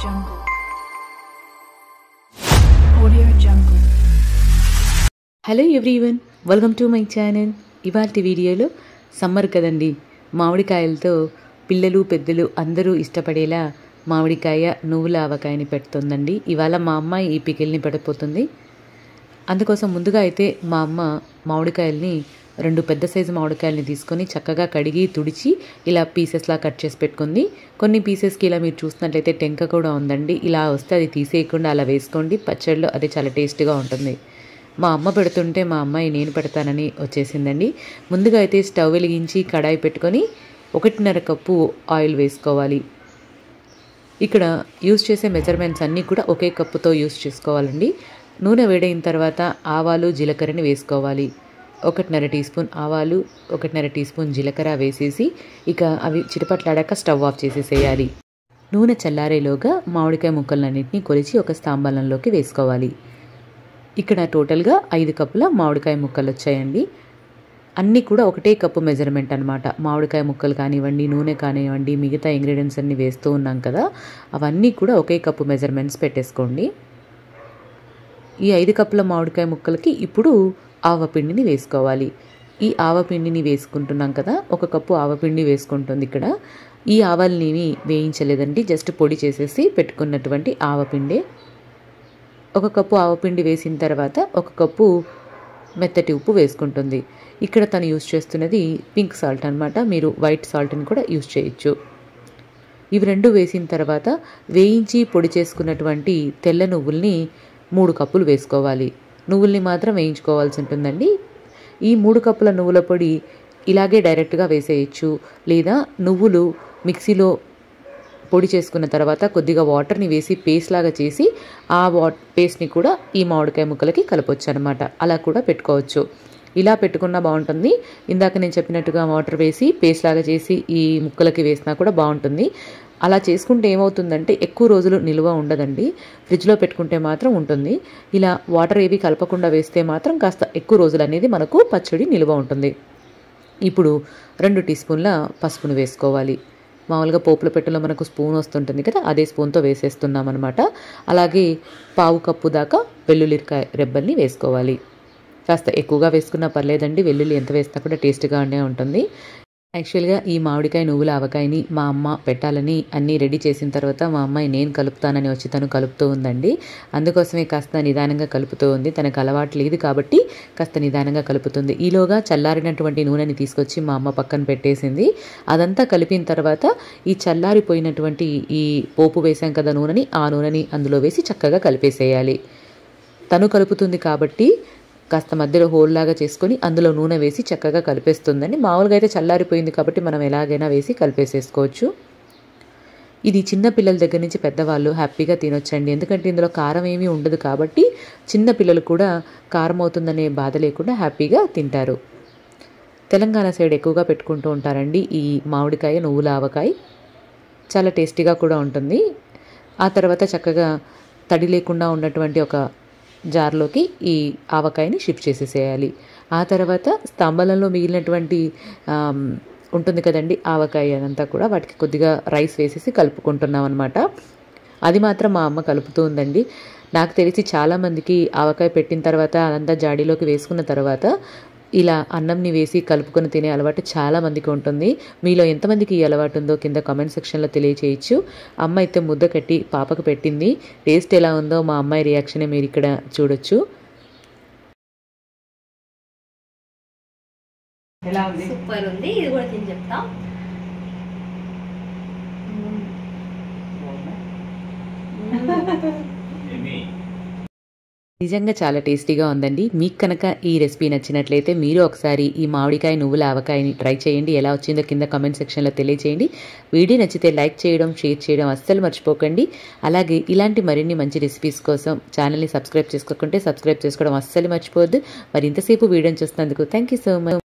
Jungle. Audio Jungle. Hello everyone welcome to my channel ఇవాళ వీడియోలో summer కదండి మామిడికాయలతో పిల్లలు పెద్దలు అందరూ ఇష్టపడేలా మామిడికాయ నువ్వుల ఆవకాయని పెడుతుందండి ఇవాళ మా అమ్మాయి ఈ పికిల్ని పెడపోతుంది అందుకోసం ముందుగా అయితే మా అమ్మ మామిడికాయల్ని రెండు పెద్ద సైజు మామిడికాయల్ని తీసుకొని చక్కగా కడిగి తుడిచి ఇలా పీసెస్లా కట్ చేసి పెట్టుకుంది కొన్ని పీసెస్కి ఇలా మీరు చూసినట్లయితే టెంక కూడా ఉందండి ఇలా వస్తే అది తీసేయకుండా అలా వేసుకోండి పచ్చడిలో అది చాలా టేస్ట్గా ఉంటుంది మా అమ్మ పెడుతుంటే మా అమ్మాయి నేను పెడతానని వచ్చేసిందండి ముందుగా అయితే స్టవ్ వెలిగించి కడాయి పెట్టుకొని ఒకటిన్నర కప్పు ఆయిల్ వేసుకోవాలి ఇక్కడ యూస్ చేసే మెజర్మెంట్స్ అన్నీ కూడా ఒకే కప్పుతో యూస్ చేసుకోవాలండి నూనె వేడైన తర్వాత ఆవాలు జీలకర్రని వేసుకోవాలి ఒకటిన్నర టీ స్పూన్ ఆవాలు ఒకటిన్నర టీ స్పూన్ జీలకర్ర వేసేసి ఇక అవి చిటపట్లాడాక స్టవ్ ఆఫ్ చేసేసేయాలి నూనె చల్లారేలోగా మామిడికాయ ముక్కలన్నింటినీ కొలిచి ఒక స్తాంబలంలోకి వేసుకోవాలి ఇక్కడ టోటల్గా ఐదు కప్పుల మామిడికాయ ముక్కలు వచ్చాయండి అన్నీ కూడా ఒకటే కప్పు మెజర్మెంట్ అనమాట మామిడికాయ ముక్కలు కానివ్వండి నూనె కానివ్వండి మిగతా ఇంగ్రీడియంట్స్ అన్నీ వేస్తూ ఉన్నాం కదా అవన్నీ కూడా ఒకే కప్పు మెజర్మెంట్స్ పెట్టేసుకోండి ఈ ఐదు కప్పుల మామిడికాయ ముక్కలకి ఇప్పుడు ఆవపిండిని వేసుకోవాలి ఈ ఆవపిండిని వేసుకుంటున్నాం కదా ఒక కప్పు ఆవపిండి వేసుకుంటుంది ఇక్కడ ఈ ఆవాల్ని వేయించలేదండి జస్ట్ పొడి చేసేసి పెట్టుకున్నటువంటి ఆవపిండే ఒక కప్పు ఆవపిండి వేసిన తర్వాత ఒక కప్పు మెత్తటి ఉప్పు వేసుకుంటుంది ఇక్కడ తను యూస్ చేస్తున్నది పింక్ సాల్ట్ అనమాట మీరు వైట్ సాల్ట్ని కూడా యూస్ చేయొచ్చు ఇవి రెండు వేసిన తర్వాత వేయించి పొడి చేసుకున్నటువంటి తెల్ల నువ్వుల్ని మూడు కప్పులు వేసుకోవాలి నువ్వుల్ని మాత్రం వేయించుకోవాల్సి ఉంటుందండి ఈ మూడు కప్పుల నువ్వుల పొడి ఇలాగే డైరెక్ట్గా వేసేయచ్చు లేదా నువ్వులు మిక్సీలో పొడి చేసుకున్న తర్వాత కొద్దిగా వాటర్ని వేసి పేస్ట్ లాగా చేసి ఆ వా పేస్ట్ని కూడా ఈ మామిడికాయ ముక్కలకి కలపొచ్చు అనమాట అలా కూడా పెట్టుకోవచ్చు ఇలా పెట్టుకున్నా బాగుంటుంది ఇందాక నేను చెప్పినట్టుగా వాటర్ వేసి పేస్ట్ లాగా చేసి ఈ ముక్కలకి వేసినా కూడా బాగుంటుంది అలా చేసుకుంటే ఏమవుతుందంటే ఎక్కువ రోజులు నిల్వ ఉండదండి ఫ్రిడ్జ్లో పెట్టుకుంటే మాత్రం ఉంటుంది ఇలా వాటర్ ఏవి కలపకుండా వేస్తే మాత్రం కాస్త ఎక్కువ రోజులు అనేది మనకు పచ్చడి నిల్వ ఉంటుంది ఇప్పుడు రెండు టీ స్పూన్ల పసుపును వేసుకోవాలి మామూలుగా పోపుల పెట్టెలో మనకు స్పూన్ వస్తుంటుంది కదా అదే స్పూన్తో వేసేస్తున్నాం అనమాట అలాగే పావు కప్పు దాకా వెల్లుల్లికాయ రెబ్బల్ని వేసుకోవాలి కాస్త ఎక్కువగా వేసుకున్నా పర్లేదండి వెల్లుల్లి ఎంత వేసినా కూడా టేస్ట్గానే ఉంటుంది యాక్చువల్గా ఈ మామిడికాయ నువ్వుల ఆవకాయని మా అమ్మ పెట్టాలని అన్నీ రెడీ చేసిన తర్వాత మా అమ్మాయి నేను కలుపుతానని వచ్చి తను కలుపుతూ ఉందండి అందుకోసమే కాస్త నిదానంగా కలుపుతూ ఉంది తనకు అలవాటు లేదు కాబట్టి కాస్త నిదానంగా కలుపుతుంది ఈలోగా చల్లారినటువంటి నూనెని తీసుకొచ్చి మా అమ్మ పక్కన పెట్టేసింది అదంతా కలిపిన తర్వాత ఈ చల్లారిపోయినటువంటి ఈ పోపు వేసాం కదా నూనెని ఆ నూనెని అందులో వేసి చక్కగా కలిపేసేయాలి తను కలుపుతుంది కాబట్టి కాస్త మధ్యలో హోల్ లాగా చేసుకొని అందులో నూనె వేసి చక్కగా కలిపేస్తుందని మామూలుగా అయితే చల్లారిపోయింది కాబట్టి మనం ఎలాగైనా వేసి కలిపేసేసుకోవచ్చు ఇది చిన్న పిల్లల దగ్గర నుంచి పెద్దవాళ్ళు హ్యాపీగా తినొచ్చండి ఎందుకంటే ఇందులో కారం ఏమీ ఉండదు కాబట్టి చిన్న పిల్లలు కూడా కారం అవుతుందనే బాధ లేకుండా హ్యాపీగా తింటారు తెలంగాణ సైడ్ ఎక్కువగా పెట్టుకుంటూ ఉంటారండి ఈ మామిడికాయ నువ్వుల ఆవకాయ చాలా టేస్టీగా కూడా ఉంటుంది ఆ తర్వాత చక్కగా తడి లేకుండా ఉన్నటువంటి ఒక జార్లోకి ఈ ఆవకాయని షిఫ్ట్ చేసేసేయాలి ఆ తర్వాత స్తంభలంలో మిగిలినటువంటి ఆమ్, ఉంటుంది కదండి ఆవకాయ అదంతా కూడా వాటికి కొద్దిగా రైస్ వేసేసి కలుపుకుంటున్నాం అనమాట అది మాత్రం మా అమ్మ కలుపుతూ ఉందండి నాకు తెలిసి చాలామందికి ఆవకాయ పెట్టిన తర్వాత అదంతా జాడీలోకి వేసుకున్న తర్వాత ఇలా అన్నంని వేసి కలుపుకొని తినే అలవాటు చాలా మందికి ఉంటుంది మీలో ఎంతమందికి ఈ అలవాటు ఉందో కింద కామెంట్ సెక్షన్లో తెలియచేయచ్చు అమ్మ అయితే ముద్ద కట్టి పాపకు పెట్టింది టేస్ట్ ఎలా ఉందో మా అమ్మాయి రియాక్షనే మీరు ఇక్కడ చూడొచ్చు ఎలా ఉంది సూపర్ ఉంది ఇది కూడా తిని చెప్తా నిజంగా చాలా టేస్టీగా ఉందండి మీకు కనుక ఈ రెసిపీ నచ్చినట్లయితే మీరు ఒకసారి ఈ మామిడికాయ నువ్వుల ఆవకాయని ట్రై చేయండి ఎలా వచ్చిందో కింద కామెంట్ సెక్షన్లో తెలియచేయండి వీడియో నచ్చితే లైక్ చేయడం షేర్ చేయడం అస్సలు మర్చిపోకండి అలాగే ఇలాంటి మరిన్ని మంచి రెసిపీస్ కోసం ఛానల్ని సబ్స్క్రైబ్ చేసుకోకుంటే సబ్స్క్రైబ్ చేసుకోవడం అస్సలు మర్చిపోవద్దు మరి ఇంతసేపు వీడియోని చూస్తున్నందుకు థ్యాంక్ యూ సో మచ్